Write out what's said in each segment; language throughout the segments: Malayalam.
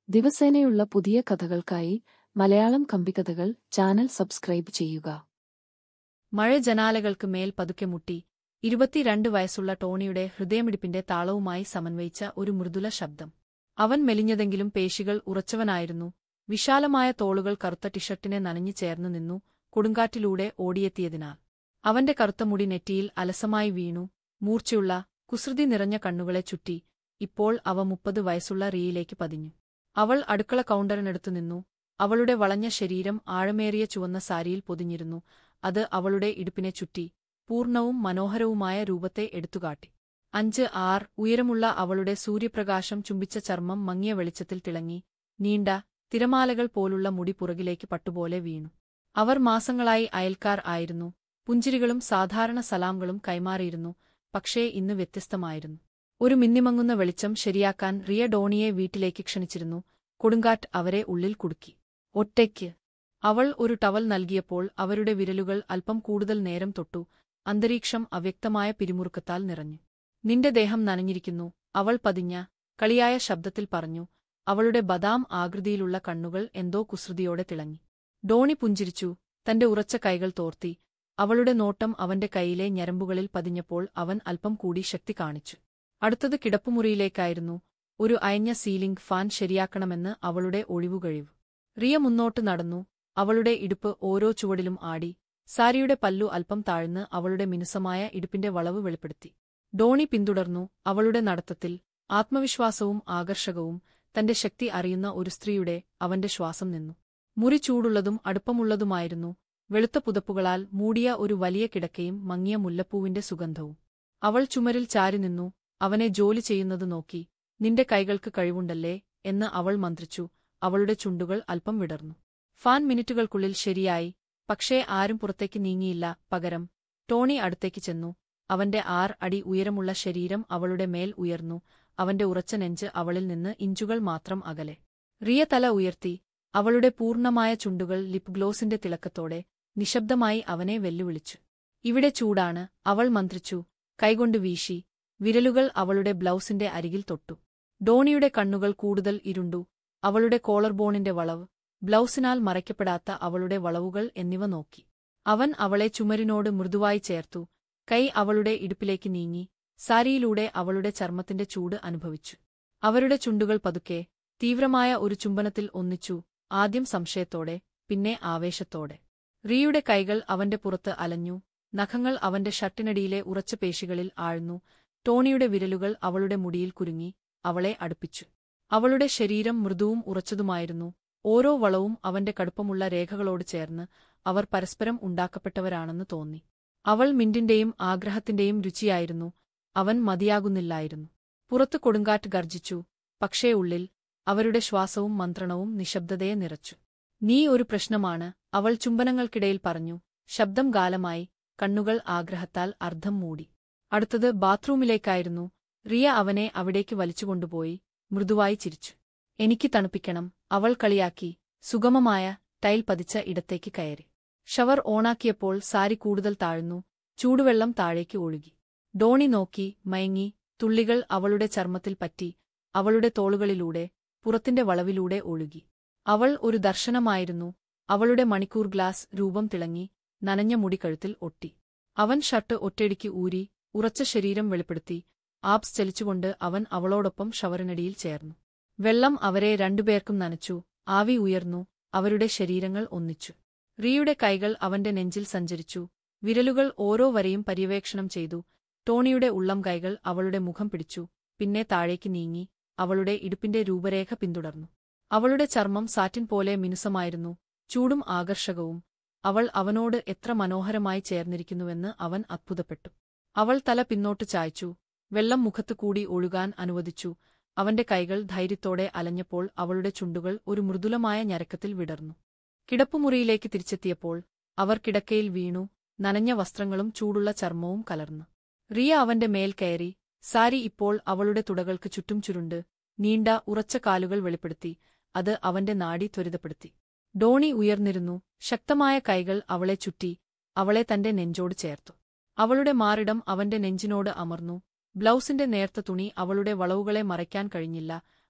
ദിവസേനയുള്ള പുതിയ കഥകൾക്കായി മലയാളം കമ്പിക്കഥകൾ ചാനൽ സബ്സ്ക്രൈബ് ചെയ്യുക മഴ ജനാലകൾക്ക് മേൽ പതുക്കെ മുട്ടി ഇരുപത്തിരണ്ട് വയസ്സുള്ള ടോണിയുടെ ഹൃദയമിടിപ്പിന്റെ താളവുമായി സമന്വയിച്ച ഒരു മൃദുല ശബ്ദം അവൻ മെലിഞ്ഞതെങ്കിലും പേശികൾ ഉറച്ചവനായിരുന്നു വിശാലമായ തോളുകൾ കറുത്ത ടിഷർട്ടിനെ നനഞ്ഞു ചേർന്നു നിന്നു കൊടുങ്കാറ്റിലൂടെ ഓടിയെത്തിയതിനാൽ അവന്റെ കറുത്ത മുടി നെറ്റിയിൽ അലസമായി വീണു മൂർച്ചയുള്ള കുസൃതി നിറഞ്ഞ കണ്ണുകളെ ചുറ്റി ഇപ്പോൾ അവ മുപ്പത് വയസ്സുള്ള റിയയിലേക്ക് പതിഞ്ഞു അവൾ അടുക്കള കൗണ്ടറിനടുത്തു നിന്നു അവളുടെ വളഞ്ഞ ശരീരം ആഴമേറിയ ചുവന്ന സാരിയിൽ പൊതിഞ്ഞിരുന്നു അത് അവളുടെ ഇടുപ്പിനെ ചുറ്റി പൂർണ്ണവും മനോഹരവുമായ രൂപത്തെ എടുത്തുകാട്ടി അഞ്ച് ആർ ഉയരമുള്ള അവളുടെ സൂര്യപ്രകാശം ചുംബിച്ച ചർമ്മം മങ്ങിയ വെളിച്ചത്തിൽ തിളങ്ങി നീണ്ട തിരമാലകൾ പോലുള്ള മുടി പുറകിലേക്ക് പട്ടുപോലെ വീണു അവർ മാസങ്ങളായി അയൽക്കാർ ആയിരുന്നു പുഞ്ചിരികളും സാധാരണ സലാംകളും കൈമാറിയിരുന്നു പക്ഷേ ഇന്ന് വ്യത്യസ്തമായിരുന്നു ഒരു മിന്നിമങ്ങുന്ന വെളിച്ചം ശരിയാക്കാൻ റിയ ഡോണിയെ വീട്ടിലേക്ക് ക്ഷണിച്ചിരുന്നു കൊടുങ്കാറ്റ് അവരെ ഉള്ളിൽ കുടുക്കി ഒറ്റയ്ക്ക് അവൾ ഒരു ടവൽ നൽകിയപ്പോൾ അവരുടെ വിരലുകൾ അല്പം കൂടുതൽ നേരം തൊട്ടു അന്തരീക്ഷം അവ്യക്തമായ പിരിമുറുക്കത്താൽ നിറഞ്ഞു നിന്റെ ദേഹം നനഞ്ഞിരിക്കുന്നു അവൾ പതിഞ്ഞ കളിയായ ശബ്ദത്തിൽ പറഞ്ഞു അവളുടെ ബദാം ആകൃതിയിലുള്ള കണ്ണുകൾ എന്തോ കുസൃതിയോടെ തിളങ്ങി ഡോണി പുഞ്ചിരിച്ചു തന്റെ ഉറച്ച കൈകൾ തോർത്തി അവളുടെ നോട്ടം അവന്റെ കൈയിലെ ഞരമ്പുകളിൽ പതിഞ്ഞപ്പോൾ അവൻ അല്പം കൂടി ശക്തി കാണിച്ചു അടുത്തത് കിടപ്പുമുറിയിലേക്കായിരുന്നു ഒരു അയഞ്ഞ സീലിംഗ് ഫാൻ ശരിയാക്കണമെന്ന് അവളുടെ ഒഴിവുകഴിവ് റിയ മുന്നോട്ട് നടന്നു അവളുടെ ഇടുപ്പ് ഓരോ ചുവടിലും ആടി സാരിയുടെ പല്ലു അല്പം താഴ്ന്ന് അവളുടെ മിനുസമായ ഇടുപ്പിന്റെ വളവ് വെളിപ്പെടുത്തി ഡോണി പിന്തുടർന്നു അവളുടെ നടത്തത്തിൽ ആത്മവിശ്വാസവും ആകർഷകവും തന്റെ ശക്തി അറിയുന്ന ഒരു സ്ത്രീയുടെ അവന്റെ ശ്വാസം നിന്നു മുറി ചൂടുള്ളതും അടുപ്പമുള്ളതുമായിരുന്നു വെളുത്ത പുതപ്പുകളാൽ മൂടിയ ഒരു വലിയ കിടക്കയും മങ്ങിയ മുല്ലപ്പൂവിന്റെ സുഗന്ധവും അവൾ ചുമരിൽ ചാരി നിന്നു അവനെ ജോലി ചെയ്യുന്നത് നോക്കി നിന്റെ കൈകൾക്ക് കഴിവുണ്ടല്ലേ എന്ന് അവൾ മന്ത്രിച്ചു അവളുടെ ചുണ്ടുകൾ അല്പം വിടർന്നു ഫാൻ മിനിറ്റുകൾക്കുള്ളിൽ ശരിയായി പക്ഷേ ആരും പുറത്തേക്ക് നീങ്ങിയില്ല പകരം ടോണി അടുത്തേക്ക് ചെന്നു അവന്റെ ആർ അടി ഉയരമുള്ള ശരീരം അവളുടെ മേൽ ഉയർന്നു അവന്റെ ഉറച്ച നെഞ്ച് അവളിൽ നിന്ന് ഇഞ്ചുകൾ മാത്രം അകലെ റിയ തല ഉയർത്തി അവളുടെ പൂർണ്ണമായ ചുണ്ടുകൾ ലിപ് ഗ്ലോസിന്റെ തിളക്കത്തോടെ നിശബ്ദമായി അവനെ വെല്ലുവിളിച്ചു ഇവിടെ ചൂടാണ് അവൾ മന്ത്രിച്ചു കൈകൊണ്ട് വീശി വിരലുകൾ അവളുടെ ബ്ലൗസിന്റെ അരികിൽ തൊട്ടു ഡോണിയുടെ കണ്ണുകൾ കൂടുതൽ ഇരുണ്ടു അവളുടെ കോളർ ബോണിന്റെ വളവ് ബ്ലൗസിനാൽ മറയ്ക്കപ്പെടാത്ത അവളുടെ വളവുകൾ എന്നിവ നോക്കി അവൻ അവളെ ചുമരിനോട് മൃദുവായി ചേർത്തു കൈ അവളുടെ ഇടുപ്പിലേക്ക് നീങ്ങി സാരിയിലൂടെ അവളുടെ ചർമ്മത്തിന്റെ ചൂട് അനുഭവിച്ചു അവരുടെ ചുണ്ടുകൾ പതുക്കെ തീവ്രമായ ഒരു ചുംബനത്തിൽ ഒന്നിച്ചു ആദ്യം സംശയത്തോടെ പിന്നെ ആവേശത്തോടെ റിയുടെ കൈകൾ അവന്റെ പുറത്ത് അലഞ്ഞു നഖങ്ങൾ അവന്റെ ഷർട്ടിനടിയിലെ ഉറച്ച പേശികളിൽ ആഴ്ന്നു ടോണിയുടെ വിരലുകൾ അവളുടെ മുടിയിൽ കുരുങ്ങി അവളെ അടുപ്പിച്ചു അവളുടെ ശരീരം മൃദുവും ഉറച്ചതുമായിരുന്നു ഓരോ വളവും അവന്റെ കടുപ്പമുള്ള രേഖകളോട് ചേർന്ന് അവർ പരസ്പരം ഉണ്ടാക്കപ്പെട്ടവരാണെന്ന് തോന്നി അവൾ മിന്റിന്റെയും ആഗ്രഹത്തിന്റെയും രുചിയായിരുന്നു അവൻ മതിയാകുന്നില്ലായിരുന്നു പുറത്ത് കൊടുങ്കാറ്റ് ഗർജിച്ചു പക്ഷേ ഉള്ളിൽ അവരുടെ ശ്വാസവും മന്ത്രണവും നിശബ്ദതയെ നിറച്ചു നീ ഒരു പ്രശ്നമാണ് അവൾ ചുംബനങ്ങൾക്കിടയിൽ പറഞ്ഞു ശബ്ദം ഗാലമായി കണ്ണുകൾ ആഗ്രഹത്താൽ അർദ്ധം മൂടി അടുത്തത് ബാത്റൂമിലേക്കായിരുന്നു റിയ അവനെ അവിടേക്ക് വലിച്ചുകൊണ്ടുപോയി മൃദുവായി ചിരിച്ചു എനിക്ക് തണുപ്പിക്കണം അവൾ കളിയാക്കി സുഗമമായ ടൈൽ പതിച്ച ഇടത്തേക്ക് കയറി ഷവർ ഓണാക്കിയപ്പോൾ സാരി കൂടുതൽ താഴ്ന്നു ചൂടുവെള്ളം താഴേക്ക് ഒഴുകി ഡോണി നോക്കി മയങ്ങി തുള്ളികൾ അവളുടെ ചർമ്മത്തിൽ പറ്റി അവളുടെ തോളുകളിലൂടെ പുറത്തിന്റെ വളവിലൂടെ ഒഴുകി അവൾ ഒരു ദർശനമായിരുന്നു അവളുടെ മണിക്കൂർ ഗ്ലാസ് രൂപം തിളങ്ങി നനഞ്ഞ മുടി കഴുത്തിൽ ഒട്ടി അവൻ ഷർട്ട് ഒറ്റയടിക്ക് ഊരി ഉറച്ച ശരീരം വെളിപ്പെടുത്തി ആപ്സ് ചലിച്ചുകൊണ്ട് അവൻ അവളോടൊപ്പം ഷവറിനടിയിൽ ചേർന്നു വെള്ളം അവരെ രണ്ടുപേർക്കും നനച്ചു ആവി ഉയർന്നു അവരുടെ ശരീരങ്ങൾ ഒന്നിച്ചു റിയുടെ കൈകൾ അവന്റെ നെഞ്ചിൽ സഞ്ചരിച്ചു വിരലുകൾ ഓരോ വരെയും പര്യവേക്ഷണം ചെയ്തു ടോണിയുടെ ഉള്ളം കൈകൾ അവളുടെ മുഖം പിടിച്ചു പിന്നെ താഴേക്ക് നീങ്ങി അവളുടെ ഇടുപ്പിന്റെ രൂപരേഖ പിന്തുടർന്നു അവളുടെ ചർമ്മം സാറ്റിൻ പോലെ മിനുസമായിരുന്നു ചൂടും ആകർഷകവും അവൾ അവനോട് എത്ര മനോഹരമായി ചേർന്നിരിക്കുന്നുവെന്ന് അവൻ അത്ഭുതപ്പെട്ടു അവൾ തല പിന്നോട്ട് ചായ്ച്ചു വെള്ളം മുഖത്തു കൂടി ഒഴുകാൻ അനുവദിച്ചു അവന്റെ കൈകൾ ധൈര്യത്തോടെ അലഞ്ഞപ്പോൾ അവളുടെ ചുണ്ടുകൾ ഒരു മൃദുലമായ ഞരക്കത്തിൽ വിടർന്നു കിടപ്പുമുറിയിലേക്ക് തിരിച്ചെത്തിയപ്പോൾ അവർ കിടക്കയിൽ വീണു നനഞ്ഞ വസ്ത്രങ്ങളും ചൂടുള്ള ചർമ്മവും കലർന്നു റിയ അവന്റെ മേൽ കയറി സാരി ഇപ്പോൾ അവളുടെ തുടകൾക്ക് ചുറ്റും ചുരുണ്ട് നീണ്ട ഉറച്ച കാലുകൾ വെളിപ്പെടുത്തി അത് അവന്റെ നാടി ത്വരിതപ്പെടുത്തി ഡോണി ഉയർന്നിരുന്നു ശക്തമായ കൈകൾ അവളെ ചുറ്റി അവളെ തന്റെ നെഞ്ചോട് ചേർത്തു അവളുടെ മാറിടം അവന്റെ നെഞ്ചിനോട് അമർന്നു ബ്ലൗസിന്റെ നേർത്ത തുണി അവളുടെ വളവുകളെ മറയ്ക്കാൻ കഴിഞ്ഞില്ല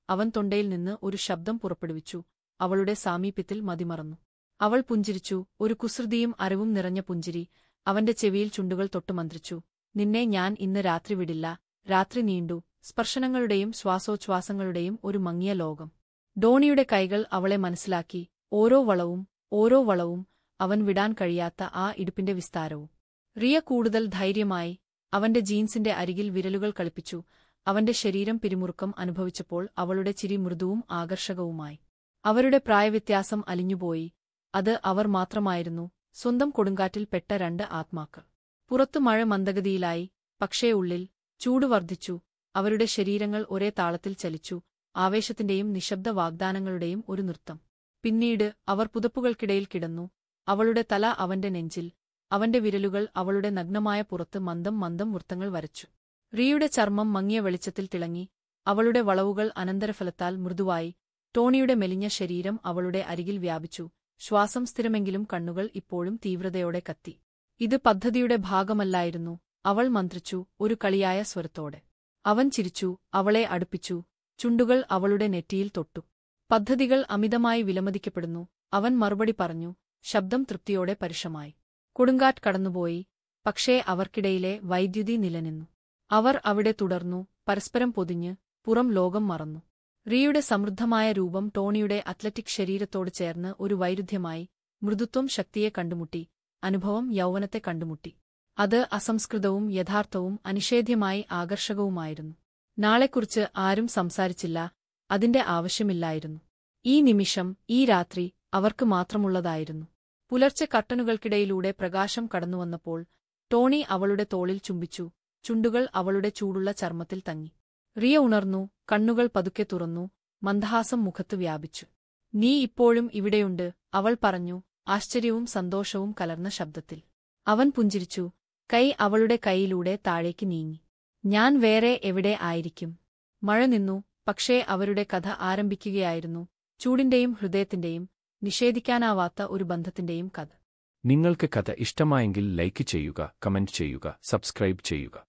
അവൻ തൊണ്ടയിൽ നിന്ന് ഒരു ശബ്ദം പുറപ്പെടുവിച്ചു അവളുടെ സാമീപ്യത്തിൽ മതിമറന്നു അവൾ പുഞ്ചിരിച്ചു ഒരു കുസൃതിയും അറിവും നിറഞ്ഞ പുഞ്ചിരി അവന്റെ ചെവിയിൽ ചുണ്ടുകൾ തൊട്ടുമന്ത്രിച്ചു നിന്നെ ഞാൻ ഇന്ന് രാത്രി വിടില്ല രാത്രി നീണ്ടു സ്പർശനങ്ങളുടെയും ശ്വാസോച്ഛ്വാസങ്ങളുടെയും ഒരു മങ്ങിയ ലോകം ഡോണിയുടെ കൈകൾ അവളെ മനസ്സിലാക്കി ഓരോ വളവും ഓരോ വളവും അവൻ വിടാൻ കഴിയാത്ത ആ ഇടുപ്പിന്റെ വിസ്താരവും റിയ കൂടുതൽ ധൈര്യമായി അവന്റെ ജീൻസിന്റെ അരികിൽ വിരലുകൾ കളിപ്പിച്ചു അവന്റെ ശരീരം പിരിമുറുക്കം അനുഭവിച്ചപ്പോൾ അവളുടെ ചിരി മൃദുവും ആകർഷകവുമായി അവരുടെ പ്രായവ്യത്യാസം അലിഞ്ഞുപോയി അത് അവർ മാത്രമായിരുന്നു സ്വന്തം കൊടുങ്കാറ്റിൽ പെട്ട രണ്ട് ആത്മാക്കൾ പുറത്തു മഴ മന്ദഗതിയിലായി പക്ഷേ ഉള്ളിൽ ചൂട് വർദ്ധിച്ചു അവരുടെ ശരീരങ്ങൾ ഒരേ താളത്തിൽ ചലിച്ചു ആവേശത്തിന്റെയും നിശബ്ദ വാഗ്ദാനങ്ങളുടെയും ഒരു നൃത്തം പിന്നീട് അവർ പുതപ്പുകൾക്കിടയിൽ കിടന്നു അവളുടെ തല അവന്റെ നെഞ്ചിൽ അവന്റെ വിരലുകൾ അവളുടെ നഗ്നമായ പുറത്ത് മന്ദം മന്ദം വൃത്തങ്ങൾ വരച്ചു റിയുടെ ചർമ്മം മങ്ങിയ വെളിച്ചത്തിൽ തിളങ്ങി അവളുടെ വളവുകൾ അനന്തരഫലത്താൽ മൃദുവായി ടോണിയുടെ മെലിഞ്ഞ ശരീരം അവളുടെ അരികിൽ വ്യാപിച്ചു ശ്വാസം സ്ഥിരമെങ്കിലും കണ്ണുകൾ ഇപ്പോഴും തീവ്രതയോടെ കത്തി ഇത് പദ്ധതിയുടെ ഭാഗമല്ലായിരുന്നു അവൾ മന്ത്രിച്ചു ഒരു കളിയായ സ്വരത്തോടെ അവൻ ചിരിച്ചു അവളെ അടുപ്പിച്ചു ചുണ്ടുകൾ അവളുടെ നെറ്റിയിൽ തൊട്ടു പദ്ധതികൾ അമിതമായി വിലമതിക്കപ്പെടുന്നു അവൻ മറുപടി പറഞ്ഞു ശബ്ദം തൃപ്തിയോടെ പരുഷമായി കൊടുങ്കാറ്റ് കടന്നുപോയി പക്ഷേ അവർക്കിടയിലെ വൈദ്യുതി നിലനിന്നു അവർ അവിടെ തുടർന്നു പരസ്പരം പൊതിഞ്ഞ് പുറം ലോകം മറന്നു റിയുടെ സമൃദ്ധമായ രൂപം ടോണിയുടെ അത്ലറ്റിക് ശരീരത്തോട് ചേർന്ന് ഒരു വൈരുദ്ധ്യമായി മൃദുത്വം ശക്തിയെ കണ്ടുമുട്ടി അനുഭവം യൗവനത്തെ കണ്ടുമുട്ടി അത് അസംസ്കൃതവും യഥാർത്ഥവും അനിഷേധ്യമായി ആകർഷകവുമായിരുന്നു നാളെക്കുറിച്ച് ആരും സംസാരിച്ചില്ല അതിന്റെ ആവശ്യമില്ലായിരുന്നു ഈ നിമിഷം ഈ രാത്രി അവർക്ക് മാത്രമുള്ളതായിരുന്നു പുലർച്ചെ കട്ടനുകൾക്കിടയിലൂടെ പ്രകാശം കടന്നുവന്നപ്പോൾ ടോണി അവളുടെ തോളിൽ ചുംബിച്ചു ചുണ്ടുകൾ അവളുടെ ചൂടുള്ള ചർമ്മത്തിൽ തങ്ങി റിയ ഉണർന്നു കണ്ണുകൾ പതുക്കെ തുറന്നു മന്ദഹാസം മുഖത്ത് വ്യാപിച്ചു നീ ഇപ്പോഴും ഇവിടെയുണ്ട് അവൾ പറഞ്ഞു ആശ്ചര്യവും സന്തോഷവും കലർന്ന ശബ്ദത്തിൽ അവൻ പുഞ്ചിരിച്ചു കൈ അവളുടെ കൈയിലൂടെ താഴേക്ക് നീങ്ങി ഞാൻ വേറെ എവിടെ ആയിരിക്കും മഴ നിന്നു പക്ഷേ അവരുടെ കഥ ആരംഭിക്കുകയായിരുന്നു ചൂടിന്റെയും ഹൃദയത്തിന്റെയും നിഷേധിക്കാനാവാത്ത ഒരു ബന്ധത്തിന്റെയും കഥ നിങ്ങൾക്ക് കഥ ഇഷ്ടമായെങ്കിൽ ലൈക്ക് ചെയ്യുക കമന്റ് ചെയ്യുക സബ്സ്ക്രൈബ് ചെയ്യുക